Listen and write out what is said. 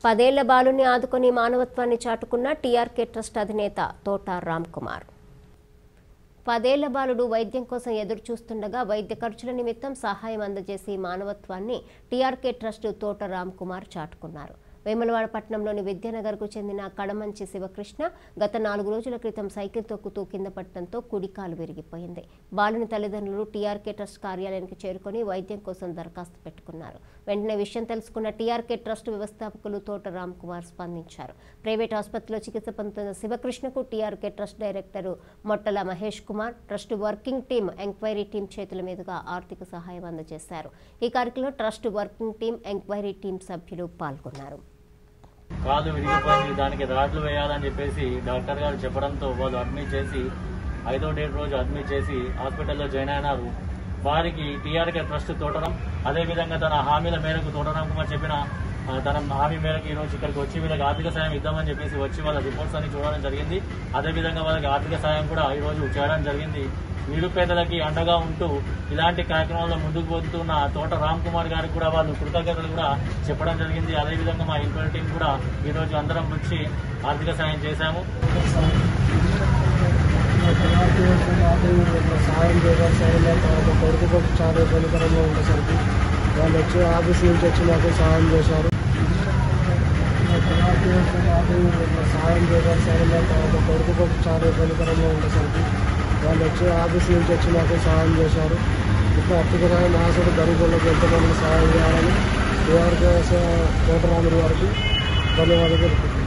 పదేళ్ల బాలుని ఆదుకొని మానవత్వాన్ని చాటుకున్న టీఆర్కే ట్రస్ట్ అధినేత తోట రామ్ కుమార్ పదేళ్ల బాలుడు వైద్యం కోసం ఎదురు చూస్తుండగా వైద్య ఖర్చుల నిమిత్తం సహాయం అందజేసి మానవత్వాన్ని టీఆర్కే ట్రస్ట్ తోట రామ్ కుమార్ చాటుకున్నారు వేములవాడ పట్టణంలోని విద్యానగర్కు చెందిన కడమంచి శివకృష్ణ గత నాలుగు రోజుల క్రితం సైకిల్ తొక్కుతూ కింద పట్టడంతో కుడికాలు విరిగిపోయింది బాలుని తల్లిదండ్రులు టీఆర్కే ట్రస్ట్ కార్యాలయానికి చేరుకొని వైద్యం కోసం దరఖాస్తు పెట్టుకున్నారు వెంటనే విషయం తెలుసుకున్న టీఆర్కే ట్రస్ట్ వ్యవస్థాపకులు తోట రామ్ కుమార్ స్పందించారు ప్రైవేట్ ఆసుపత్రిలో చికిత్స పొందుతున్న శివకృష్ణకు TRK trust director Mottala Mahesh Kumar trust working team enquiry team చేతుల మీదుగా ఆర్థిక సహాయం అందజేశారు ఈ కార్యక్రమంలో trust working team enquiry team సభ్యులు పాల్గొన్నారు కాలు విరిగిపోయింది దానికి రాడ్లు వేయాలని చెప్పేసి డాక్టర్ గారు చెప్పడంతో వాళ్ళు అడ్మిట్ చేసి ఐదో డేట్ రోజు అడ్మిట్ చేసి హాస్పిటల్లో జాయిన్ అయినారు వారికి టీఆర్కే ట్రస్ట్ తోటరం అదేవిధంగా తన హామీల మేరకు తోటరాం కుమార్ చెప్పిన ఆ, తన హామీ మేరకు ఈ రోజు ఇక్కడికి వచ్చి వీళ్ళకి ఆర్థిక సాయం ఇద్దామని చెప్పేసి వచ్చి వాళ్ళ రిపోర్ట్స్ అన్ని చూడడం జరిగింది అదేవిధంగా వాళ్ళకి ఆర్థిక సాయం కూడా ఈ రోజు చేయడం జరిగింది నిరుపేదలకి అండగా ఉంటూ ఇలాంటి కార్యక్రమాల్లో ముందుకు పోతున్న తోట రామ్ కుమార్ గారికి కూడా వాళ్ళు కృతజ్ఞతలు కూడా చెప్పడం జరిగింది అదేవిధంగా మా ఇన్క్వైరీ టీం కూడా ఈ రోజు అందరం వచ్చి ఆర్థిక సాయం చేశాము సహాయం చేశారు సరే మా కొడుకు చాలా ఇబ్బందికరంగా ఉండేసరికి వాళ్ళు వచ్చి ఆఫీస్ నుంచి వచ్చి మాకు సహాయం చేశారు సహాయం చేశారు సరే మా కొడుకు చాలా ఇబ్బందికరంగా ఉండేసరికి వాళ్ళు వచ్చి ఆఫీస్ నుంచి వచ్చి మాకు సహాయం చేశారు ఇప్పుడు ఆర్థిక సహాయం నాసుడు గరీబులకు ఎంతమంది సహాయం చేయాలని టీఆర్కే కోటరాముడి వారికి ధన్యవాదాలు తెలుపుతున్నాను